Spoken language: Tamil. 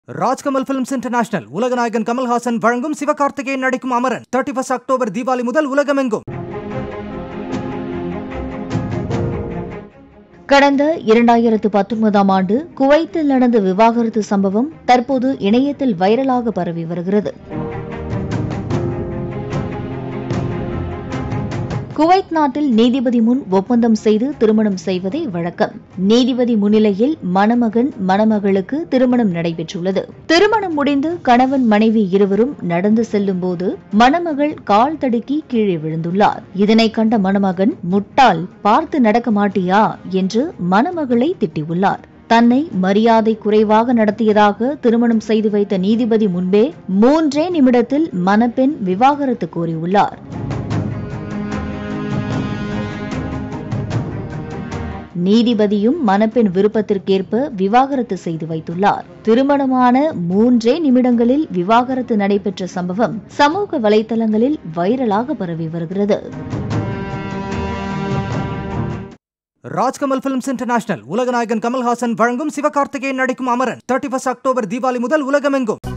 ராஜ்கமல் பிலிம்ஸ் இன்டர்நேஷனல் உலகநாயகன் கமல்ஹாசன் வழங்கும் சிவகார்த்திகேயன் நடிக்கும் Amaran thirty first October Deepavali முதல் உலகமெங்கும் கடந்த இரண்டாயிரத்து பத்தொன்பதாம் ஆண்டு குவைத்தில் நடந்த விவாகரத்து சம்பவம் தற்போது இணையத்தில் வைரலாக பரவி வருகிறது குவைத் நாட்டில் நீதிபதி முன் ஒப்பந்தம் செய்து திருமணம் செய்வதே வழக்கம் நீதிபதி முன்னிலையில் மணமகன் மணமகளுக்கு திருமணம் நடைபெற்றுள்ளது திருமணம் முடிந்து கணவன் மனைவி இருவரும் நடந்து செல்லும் போது மணமகள் கால் தடுக்கி கீழே விழுந்துள்ளார் இதனை கண்ட மணமகன் முட்டாள் பார்த்து நடக்க மாட்டியா என்று மணமகளை திட்டியுள்ளார் தன்னை மரியாதை குறைவாக நடத்தியதாக திருமணம் செய்து வைத்த நீதிபதி முன்பே மூன்றே நிமிடத்தில் மணப்பெண் விவாகரத்து கோரியுள்ளார் நீதிபதியும் மணப்பெண் விருப்பத்திற்கேற்ப விவாகரத்து செய்து வைத்துள்ளார் திருமணமான மூன்றே நிமிடங்களில் விவாகரத்து நடைபெற்ற சம்பவம் சமூக வலைதளங்களில் வைரலாக பரவி வருகிறது ராஜ்கமல் பிலிம்ஸ் இன்டர்நேஷனல் உலகநாயகன் கமல்ஹாசன் வழங்கும் சிவகார்த்திகேயன் நடிக்கும் Amaran thirty first October Deepavali முதல் உலகமெங்கும்